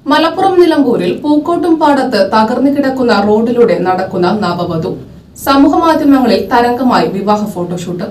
മലപ്പുറം നിലമ്പൂരിൽ പൂക്കോട്ടും പാടത്ത് തകർന്നു കിടക്കുന്ന റോഡിലൂടെ നടക്കുന്ന നവവധു സമൂഹമാധ്യമങ്ങളിൽ തരംഗമായി വിവാഹ ഫോട്ടോഷൂട്ട്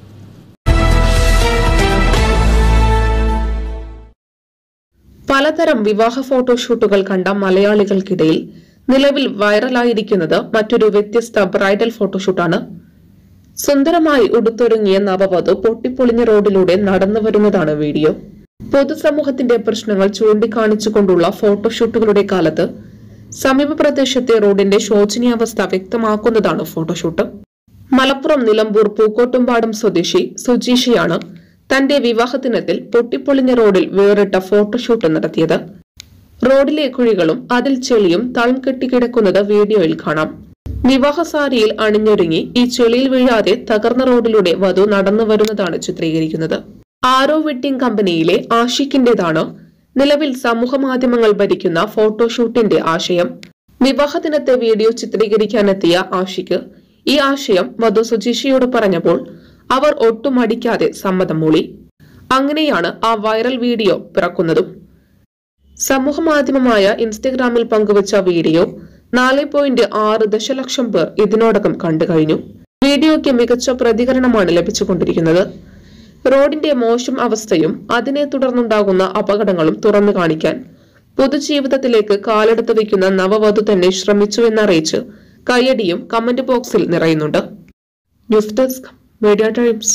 പലതരം വിവാഹ ഫോട്ടോഷൂട്ടുകൾ കണ്ട മലയാളികൾക്കിടയിൽ നിലവിൽ വൈറലായിരിക്കുന്നത് മറ്റൊരു വ്യത്യസ്ത ബ്രൈഡൽ ഫോട്ടോഷൂട്ടാണ് സുന്ദരമായി ഉടുത്തൊരുങ്ങിയ നവവധു പൊട്ടിപ്പൊളിഞ്ഞ റോഡിലൂടെ നടന്നു വരുന്നതാണ് വീഡിയോ പൊതുസമൂഹത്തിന്റെ പ്രശ്നങ്ങൾ ചൂണ്ടിക്കാണിച്ചുകൊണ്ടുള്ള ഫോട്ടോഷൂട്ടുകളുടെ കാലത്ത് സമീപ പ്രദേശത്തെ റോഡിന്റെ ശോചനീയാവസ്ഥ വ്യക്തമാക്കുന്നതാണ് ഫോട്ടോഷൂട്ട് മലപ്പുറം നിലമ്പൂർ പൂക്കോട്ടുംപാടം സ്വദേശി സുജീഷയാണ് തന്റെ വിവാഹദിനത്തിൽ പൊട്ടിപ്പൊളിഞ്ഞ റോഡിൽ വേറിട്ട ഫോട്ടോഷൂട്ട് നടത്തിയത് റോഡിലെ കുഴികളും അതിൽ ചെളിയും തളം കെട്ടിക്കിടക്കുന്നത് വീഡിയോയിൽ കാണാം വിവാഹ സാരിയിൽ അണിഞ്ഞൊരുങ്ങി ഈ ചെളിയിൽ വീഴാതെ തകർന്ന റോഡിലൂടെ വധു നടന്നു വരുന്നതാണ് ചിത്രീകരിക്കുന്നത് ആരോ വെഡ്ഡിംഗ് കമ്പനിയിലെ ആഷിഖിന്റേതാണ് നിലവിൽ സമൂഹ മാധ്യമങ്ങൾ ഭരിക്കുന്ന ഫോട്ടോഷൂട്ടിന്റെ ആശയം വിവാഹദിനത്തെ വീഡിയോ ചിത്രീകരിക്കാനെത്തിയ ആഷിക്ക് ഈ ആശയം വധു സുജീഷയോട് പറഞ്ഞപ്പോൾ അവർ ഒട്ടും മടിക്കാതെ സമ്മതം മൂളി അങ്ങനെയാണ് ആ വൈറൽ വീഡിയോ പിറക്കുന്നതും സമൂഹ മാധ്യമമായ ഇൻസ്റ്റഗ്രാമിൽ പങ്കുവച്ച വീഡിയോ നാല് പോയിന്റ് ആറ് ദശലക്ഷം പേർ ഇതിനോടകം കണ്ടു കഴിഞ്ഞു വീഡിയോയ്ക്ക് മികച്ച പ്രതികരണമാണ് ലഭിച്ചുകൊണ്ടിരിക്കുന്നത് റോഡിന്റെ മോശം അവസ്ഥയും അതിനെ തുടർന്നുണ്ടാകുന്ന അപകടങ്ങളും തുറന്നു കാണിക്കാൻ പൊതുജീവിതത്തിലേക്ക് കാലെടുത്ത് വയ്ക്കുന്ന നവവധു തന്നെ ശ്രമിച്ചുവെന്നറിയിച്ച് കയ്യടിയും കമന്റ് ബോക്സിൽ നിറയുന്നുണ്ട് ന്യൂസ് ഡെസ്ക് മീഡിയ ടൈംസ്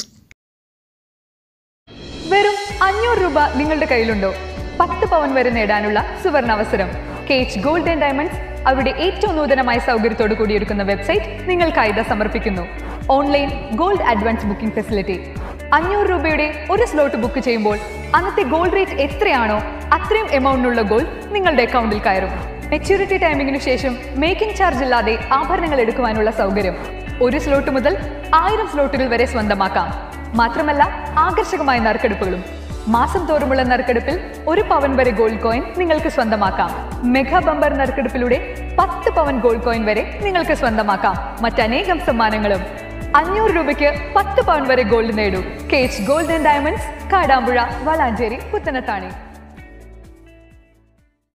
വെറും അഞ്ഞൂറ് രൂപ നിങ്ങളുടെ കയ്യിലുണ്ടോ പത്ത് പവൻ വരെ നേടാനുള്ള സുവർണ അവസരം കേച്ച് ഗോൾഡ് ആൻഡ് ഡയമണ്ട്സ് അവരുടെ ഏറ്റവും നൂതനമായ സൗകര്യത്തോടു കൂടിയൊരുക്കുന്ന വെബ്സൈറ്റ് നിങ്ങൾക്കായി ഇതാ സമർപ്പിക്കുന്നു online gold advance booking facility അഞ്ഞൂറ് രൂപയുടെ ഒരു സ്ലോട്ട് ബുക്ക് ചെയ്യുമ്പോൾ അന്നത്തെ ഗോൾഡ് റേറ്റ് എത്രയാണോ അത്രയും എമൗണ്ടിനുള്ള ഗോൾഡ് നിങ്ങളുടെ അക്കൗണ്ടിൽ കയറും മെച്യൂരിറ്റി ടൈമിംഗിനു ശേഷം മേക്കിംഗ് ചാർജ് ഇല്ലാതെ ആഭരണങ്ങൾ എടുക്കുവാനുള്ള സൗകര്യം ഒരു സ്ലോട്ട് മുതൽ ആയിരം സ്ലോട്ടുകൾ വരെ സ്വന്തമാക്കാം മാത്രമല്ല ആകർഷകമായ നറുക്കെടുപ്പുകളും മാസം തോറുമുള്ള നറുക്കെടുപ്പിൽ ഒരു പവൻ വരെ ഗോൾഡ് കോയിൻ നിങ്ങൾക്ക് സ്വന്തമാക്കാം മെഗാ ബമ്പർ നറുക്കെടുപ്പിലൂടെ പത്ത് പവൻ ഗോൾഡ് കോയിൻ വരെ നിങ്ങൾക്ക് സ്വന്തമാക്കാം മറ്റനേകം സമ്മാനങ്ങളും അഞ്ഞൂറ് രൂപയ്ക്ക് പത്ത് പവൻ വരെ ഗോൾഡ് നേടൂ കേച്ച് gold and diamonds Kadampuzha Valanchery Puthanathani